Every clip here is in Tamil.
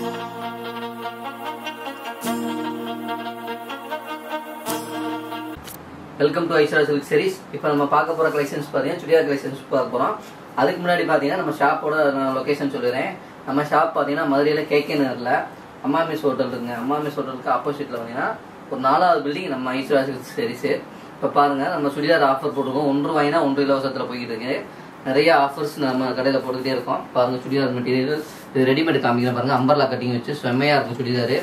welcome to Aishwara silk series இப்போ நம்ம பார்க்க போகிற கலெக்ஷன்ஸ் பார்த்தீங்கன்னா சுடிதார் கலெக்ஷன்ஸ் பார்க்க போகிறோம் அதுக்கு முன்னாடி பார்த்தீங்கன்னா நம்ம ஷாப்போட லொகேஷன் சொல்லிடுறேன் நம்ம ஷாப் பார்த்தீங்கன்னா மதுரையில் கேகே நகரில் அம்மா மிஸ் ஹோட்டல் இருக்குங்க அம்மா மிஸ் ஹோட்டலுக்கு ஆப்போசிட்டில் பார்த்தீங்கன்னா ஒரு நாலாவது பில்டிங் நம்ம ஐஸ்வரா சில்க் சீரிஸு இப்போ பாருங்கள் நம்ம சுடிதார் ஆஃபர் போட்டிருக்கோம் ஒன்று வாங்கினா ஒன்று இலவசத்தில் போய்கிட்டு இருக்கு நிறைய ஆஃபர்ஸ் நம்ம கடையில் போட்டுக்கிட்டே இருக்கோம் பாருங்கள் சுடிதார் மெட்டீரியல் இது ரெடிமேட் காமிக்கிறேன் பாருங்கள் அம்பர்லா கட்டிங் வச்சு செம்மையாக இருக்கும் சுடிதார்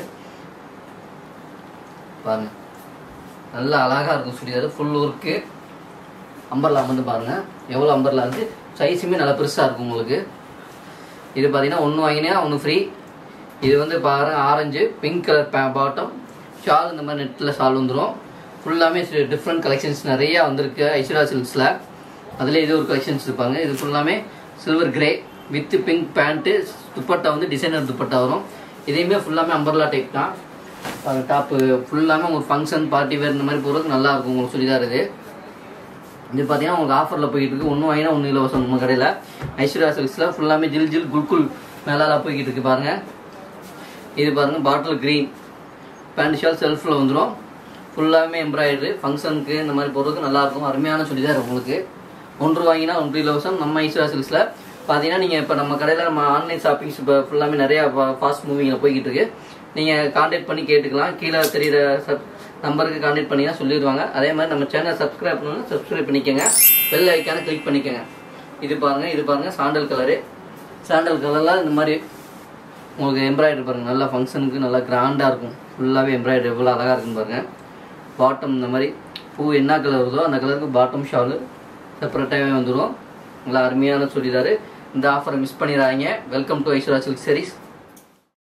பாருங்க நல்லா அழகா இருக்கும் சுடிதார் ஃபுல் ஒர்க்கு அம்பர்லா வந்து பாருங்க எவ்வளோ அம்பர்லா இருக்கு சைஸுமே நல்லா பெருசாக இருக்கும் உங்களுக்கு இது பார்த்தீங்கன்னா ஒன்று வாங்கினா ஒன்று ஃப்ரீ இது வந்து பாருங்க orange pink colour bottom shawl இந்த மாதிரி நெட்டில் ஷால் வந்துடும் ஃபுல்லாமே டிஃப்ரெண்ட் கலெக்ஷன்ஸ் நிறையா வந்திருக்கு ஐஸ்வர்யா சில்க்ஸில் அதில் இது ஒரு கலெக்ஷன்ஸ் இருப்பாங்க இது ஃபுல்லாமே silver grey with pink pant dupatta வந்து டிசைனர் துப்பட்டா வரும் இதையுமே ஃபுல்லாமே அம்பர்லா டைப் தான் டாப்பு ஃபுல்லாமே உங்களுக்கு ஃபங்க்ஷன் பார்ட்டி வேர் இந்த மாதிரி போகிறதுக்கு நல்லா இருக்கும் உங்களுக்கு சுடிதார் இது இது பார்த்தீங்கன்னா உங்களுக்கு ஆஃபரில் போய்கிட்டு இருக்கு ஒன்று வாங்கினா ஒன்று இலவசம் நம்ம கடையில் ஐஸ்வர்யா சில்க்ஸில் ஃபுல்லாமே ஜில் ஜில் குல்குல் மேலால போய்கிட்டு இருக்கு பாருங்க இது பாருங்க பாட்டில் க்ரீன் பேண்ட் ஷால் செல்ஃபில் வந்துடும் ஃபுல்லாமே எம்ப்ராய்டரி ஃபங்க்ஷனுக்கு இந்த மாதிரி போகிறதுக்கு நல்லா இருக்கும் அருமையான சுடிதார் உங்களுக்கு ஒன்று வாங்கினா ஒன்று இலவசம் நம்ம ஐஸ்வர்யா சில்க்ஸில் பார்த்தீங்கன்னா நீங்கள் இப்போ நம்ம கடையில் நம்ம ஆன்லைன் ஷாப்பிங்ஸ் இப்போ ஃபுல்லாமே நிறையா ஃபாஸ்ட் மூவிங்கில் போய்கிட்டு இருக்கு நீங்கள் காண்டாக்ட் பண்ணி கேட்டுக்கலாம் கீழே தெரியுற சப் நம்பருக்கு காண்டாக்ட் பண்ணிங்கன்னா சொல்லிடுவாங்க அதே மாதிரி நம்ம சேனல் சப்ஸ்கிரைப் பண்ணணும் சப்ஸ்கிரைப் பண்ணிக்கோங்க பெல் ஐக்கான கிளிக் பண்ணிக்கோங்க இது பாருங்கள் இது பாருங்கள் சாண்டல் கலரு சாண்டல் கலரில் இந்த மாதிரி உங்களுக்கு எம்ப்ராய்டரி பாருங்கள் நல்லா ஃபங்க்ஷனுக்கு நல்லா கிராண்டாக இருக்கும் ஃபுல்லாகவே எம்ப்ராய்டரி எவ்வளோ அழகாக இருக்குன்னு பாருங்கள் பாட்டம் இந்த மாதிரி பூ என்ன கலர் வருதோ அந்த கலருக்கு பாட்டம் ஷாலு செப்பரேட்டாகவே வந்துடும் நல்லா அருமையான சுடிதார் இந்த ஆஃபரை மிஸ் பண்ணிடாதீங்க welcome to Aishwara silk series